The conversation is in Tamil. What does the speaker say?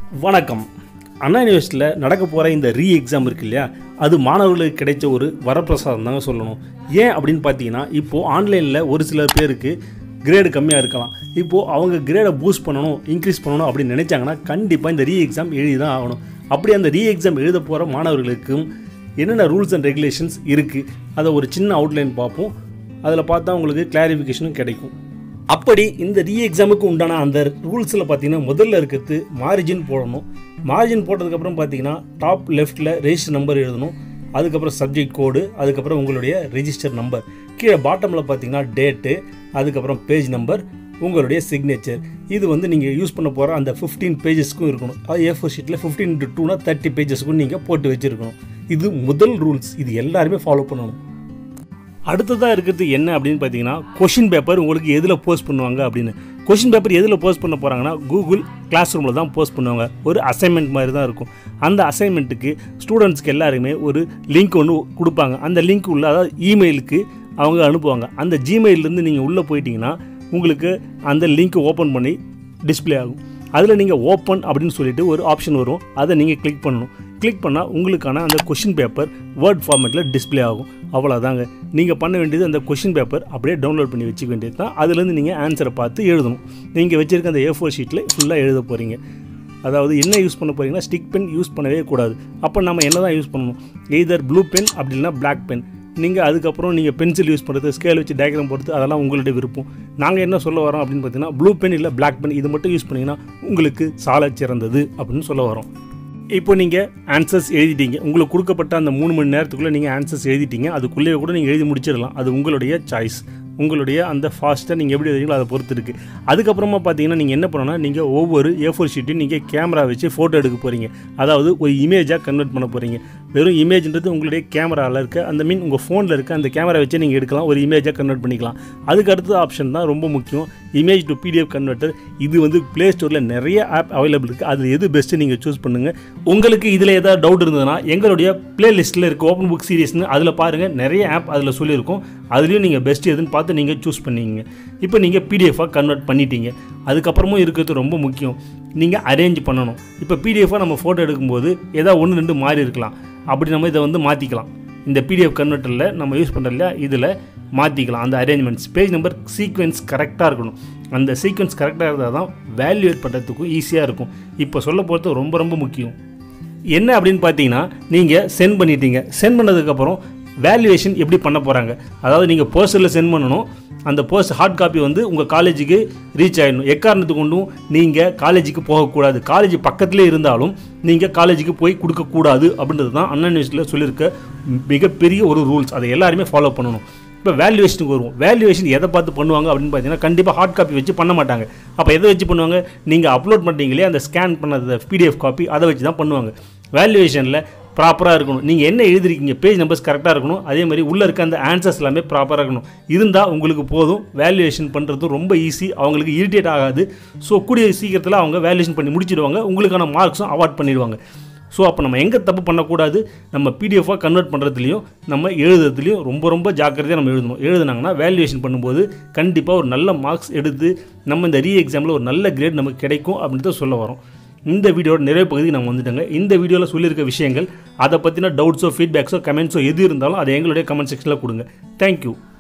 வணக்கம் அண்ணா யூனிவர்சிட்டியில் நடக்க போகிற இந்த ரீ எக்ஸாம் இருக்கு இல்லையா அது மாணவர்களுக்கு கிடைச்ச ஒரு வரப்பிரசாதம் தாங்க சொல்லணும் ஏன் அப்படின்னு பார்த்தீங்கன்னா இப்போது ஆன்லைனில் ஒரு சில பேருக்கு கிரேடு கம்மியாக இருக்கலாம் இப்போது அவங்க கிரேடை பூஸ்ட் பண்ணணும் இன்க்ரீஸ் பண்ணணும் அப்படின்னு நினைச்சாங்கன்னா கண்டிப்பாக இந்த ரீ எக்ஸாம் எழுதி தான் ஆகணும் அப்படி அந்த ரீ எக்ஸாம் எழுத போகிற மாணவர்களுக்கும் என்னென்ன ரூல்ஸ் அண்ட் ரெகுலேஷன்ஸ் இருக்குது அதை ஒரு சின்ன அவுட்லைன் பார்ப்போம் அதில் பார்த்தா உங்களுக்கு கிளாரிஃபிகேஷனும் கிடைக்கும் அப்படி இந்த ரீ எக்ஸாமுக்கு உண்டான அந்த ரூல்ஸில் பார்த்தீங்கன்னா முதல்ல இருக்கிறது மார்ஜின் போடணும் மார்ஜின் போட்டதுக்கப்புறம் பார்த்தீங்கன்னா டாப் லெஃப்ட்டில் ரெஜிஸ்டர் நம்பர் எழுதணும் அதுக்கப்புறம் சப்ஜெக்ட் கோடு அதுக்கப்புறம் உங்களுடைய ரெஜிஸ்டர் நம்பர் கீழே பாட்டமில் பார்த்தீங்கன்னா டேட்டு அதுக்கப்புறம் பேஜ் நம்பர் உங்களுடைய சிக்னேச்சர் இது வந்து நீங்கள் யூஸ் பண்ண போகிற அந்த ஃபிஃப்டீன் பேஜஸ்க்கும் இருக்கணும் அது ஏ ஃபோர் ஷீட்டில் ஃபிஃப்டீன் டு டூனா தேர்ட்டி பேஜஸ்க்கும் நீங்கள் போட்டு வச்சுருக்கணும் இது முதல் ரூல்ஸ் இது எல்லாருமே ஃபாலோ பண்ணணும் அடுத்ததாக இருக்கிறது என்ன அப்படின்னு பார்த்தீங்கன்னா கொஷின் பேப்பர் உங்களுக்கு எதில் போஸ்ட் பண்ணுவாங்க அப்படின்னு கொஷின் பேப்பர் எதில் போஸ்ட் பண்ண போகிறாங்கன்னா கூகுள் கிளாஸ் ரூமில் தான் போஸ்ட் பண்ணுவாங்க ஒரு அசைன்மெண்ட் மாதிரி தான் இருக்கும் அந்த அசைன்மெண்ட்டுக்கு ஸ்டூடெண்ட்ஸ்க்கு எல்லாருமே ஒரு லிங்க் ஒன்று கொடுப்பாங்க அந்த லிங்க் உள்ள அதாவது இமெயிலுக்கு அவங்க அனுப்புவாங்க அந்த ஜிமெயிலேருந்து நீங்கள் உள்ளே போயிட்டீங்கன்னா உங்களுக்கு அந்த லிங்க் ஓப்பன் பண்ணி டிஸ்ப்ளே ஆகும் அதில் நீங்கள் ஓப்பன் அப்படின்னு சொல்லிட்டு ஒரு ஆப்ஷன் வரும் அதை நீங்கள் கிளிக் பண்ணணும் கிளிக் பண்ணால் உங்களுக்கான அந்த கொஷின் பேப்பர் வேர்ட் ஃபார்மேட்டில் டிஸ்ப்ளே ஆகும் அவ்வளோதாங்க நீங்கள் பண்ண வேண்டியது அந்த கொஷின் பேப்பர் அப்படியே டவுன்லோட் பண்ணி வச்சுக்க வேண்டியது தான் அதுலேருந்து நீங்கள் ஆன்சரை பார்த்து எழுதணும் நீங்கள் வச்சுருக்க அந்த ஏ ஃபோர் ஷீட்டில் ஃபுல்லாக எழுத போகிறீங்க அதாவது என்ன யூஸ் பண்ண போகிறீங்கன்னா ஸ்டிக் பென் யூஸ் பண்ணவே கூடாது அப்போ நம்ம என்ன தான் யூஸ் பண்ணணும் எய்தர் ப்ளூ பென் அப்படி இல்லைனா பிளாக் பென் நீங்கள் அதுக்கப்புறம் நீங்கள் பென்சில் யூஸ் பண்ணுறது ஸ்கேல் வச்சு டயக்ராம் போடுறது அதெல்லாம் உங்களுடைய விருப்பம் நாங்கள் என்ன சொல்ல வரோம் அப்படின்னு பார்த்தீங்கன்னா ப்ளூ பென் இல்லை பிளாக் பென் இது மட்டும் யூஸ் பண்ணிங்கன்னா உங்களுக்கு சால சிறந்தது அப்படின்னு சொல்ல வரோம் இப்போ நீங்கள் ஆன்சர்ஸ் எழுதிட்டீங்க உங்களுக்கு கொடுக்கப்பட்ட அந்த மூணு மணி நேரத்துக்குள்ளே நீங்கள் ஆன்சர்ஸ் எழுதிட்டீங்க அதுக்குள்ளேயே கூட நீங்கள் எழுதி முடிச்சிடலாம் அது உங்களுடைய சாய்ஸ் உங்களுடைய அந்த ஃபாஸ்ட்டாக நீங்கள் எப்படி எழுதுறீங்களோ அதை பொறுத்து இருக்குது அதுக்கப்புறமா பார்த்தீங்கன்னா நீங்கள் என்ன பண்ணணும்னா நீங்கள் ஒவ்வொரு ஏ ஃபோர் ஷீட்டையும் நீங்கள் கேமரா வச்சு ஃபோட்டோ எடுக்க போகிறீங்க அதாவது ஒரு இமேஜாக கன்வெர்ட் பண்ண போகிறீங்க வெறும் இமேஜ்ன்றது உங்களுடைய கேமராவில் இருக்க அந்த மீன் உங்கள் ஃபோனில் இருக்க அந்த கேமரா வச்சு நீங்கள் எடுக்கலாம் ஒரு இமேஜாக கன்வெர்ட் பண்ணிக்கலாம் அதுக்கு அடுத்த ஆப்ஷன் தான் ரொம்ப முக்கியம் இமேஜ் டு பிடிஎஃப் கன்வெர்ட்டர் இது வந்து ப்ளே ஸ்டோரில் நிறைய ஆப் அவைலபிள் இருக்குது அதில் எது பெஸ்ட்டு நீங்கள் சூஸ் பண்ணுங்கள் உங்களுக்கு இதில் ஏதாவது டவுட் இருந்ததுன்னா எங்களுடைய பிளேலிஸ்ட்டில் இருக்க ஓப்பன் புக் சீரிஸ்னு அதில் பாருங்கள் நிறைய ஆப் அதில் சொல்லியிருக்கோம் அதுலேயும் நீங்கள் பெஸ்ட் எதுன்னு பார்த்து நீங்கள் சூஸ் பண்ணிங்க இப்போ நீங்கள் பிடிஎஃபாக கன்வெர்ட் பண்ணிட்டீங்க அதுக்கப்புறமும் இருக்கிறது ரொம்ப முக்கியம் நீங்கள் அரேஞ்ச் பண்ணணும் இப்போ பிடிஎஃபாக நம்ம ஃபோட்டோ எடுக்கும்போது ஏதாவது ஒன்று ரெண்டு மாறி இருக்கலாம் அப்படி நம்ம இதை வந்து மாற்றிக்கலாம் இந்த பிடிஎஃப் கன்வெர்ட்டரில் நம்ம யூஸ் பண்ணுற இல்லையா இதில் மாற்றிக்கலாம் அந்த அரேஞ்ச்மெண்ட்ஸ் பேஜ் நம்பர் சீக்வென்ஸ் கரெக்டாக இருக்கணும் அந்த சீக்வென்ஸ் கரெக்டாக இருந்தால் தான் வேல்யூவேட் பண்ணுறதுக்கும் ஈஸியாக இருக்கும் இப்போ சொல்ல போகிறது ரொம்ப ரொம்ப முக்கியம் என்ன அப்படின்னு பார்த்தீங்கன்னா நீங்கள் சென்ட் பண்ணிட்டீங்க சென்ட் பண்ணதுக்கப்புறம் வேல்யூவேஷன் எப்படி பண்ண போகிறாங்க அதாவது நீங்கள் போஸ்டரில் சென்ட் பண்ணணும் அந்த போஸ்ட் ஹார்ட் காப்பி வந்து உங்கள் காலேஜுக்கு ரீச் ஆகிடணும் எக்காரணத்து கொண்டும் நீங்கள் காலேஜுக்கு போகக்கூடாது காலேஜ் பக்கத்துலேயே இருந்தாலும் நீங்கள் காலேஜுக்கு போய் கொடுக்கக்கூடாது அப்படின்றது தான் அண்ணா நியூஸில் சொல்லியிருக்க மிகப்பெரிய ஒரு ரூல்ஸ் அதை எல்லாருமே ஃபாலோ பண்ணணும் இப்போ வேல்யூவேஷனுக்கு வருவோம் வேல்யூவேஷன் எதை பார்த்து பண்ணுவாங்க அப்படின்னு பார்த்தீங்கன்னா கண்டிப்பாக ஹார்ட் காப்பி வச்சு பண்ண மாட்டாங்க அப்போ எதை வச்சு பண்ணுவாங்க நீங்கள் அப்லோட் பண்ணுறீங்களே அந்த ஸ்கேன் பண்ணது பிடிஎஃப் காப்பி அதை வச்சு தான் பண்ணுவாங்க வேல்யூவேஷனில் ப்ராப்பராக இருக்கணும் நீங்கள் என்ன எழுதிருக்கீங்க பேஜ் நம்பர்ஸ் கரெக்டாக இருக்கணும் அதே மாதிரி உள்ளே இருக்க அந்த ஆன்சர்ஸ் எல்லாமே ப்ராப்பராக இருக்கணும் இருந்தால் உங்களுக்கு போதும் வேல்யூவேஷன் பண்ணுறது ரொம்ப ஈஸி அவங்களுக்கு இரிட்டேட் ஆகாது ஸோ கூடிய சீக்கிரத்தில் அவங்க வேல்யூவேஷன் பண்ணி முடிச்சிடுவாங்க உங்களுக்கான மார்க்ஸும் அவார்ட் பண்ணிடுவாங்க ஸோ அப்போ நம்ம எங்கே தப்பு பண்ணக்கூடாது நம்ம பிடிஎஃபாக கன்வெர்ட் பண்ணுறதுலையும் நம்ம எழுதுறதுலையும் ரொம்ப ரொம்ப ஜாக்கிரதையாக நம்ம எழுதணும் எழுதுனாங்கன்னா வேல்யூவேஷன் பண்ணும்போது கண்டிப்பாக ஒரு நல்ல மார்க்ஸ் எடுத்து நம்ம இந்த ரீ எக்ஸாமில் ஒரு நல்ல கிரேட் நமக்கு கிடைக்கும் அப்படின்றத சொல்ல வரோம் இந்த வீடியோட நிறைய பகுதிக்கு நம்ம வந்துட்டோங்க இந்த வீடியோவில் சொல்லியிருக்க விஷயங்கள் அதை பற்றின டவுட்ஸோ ஃபீட்பேக்ஸோ கமெண்ட்ஸோ எது இருந்தாலும் அதை எங்களுடைய கமெண்ட் செக்ஷனில் கொடுங்க தேங்க்யூ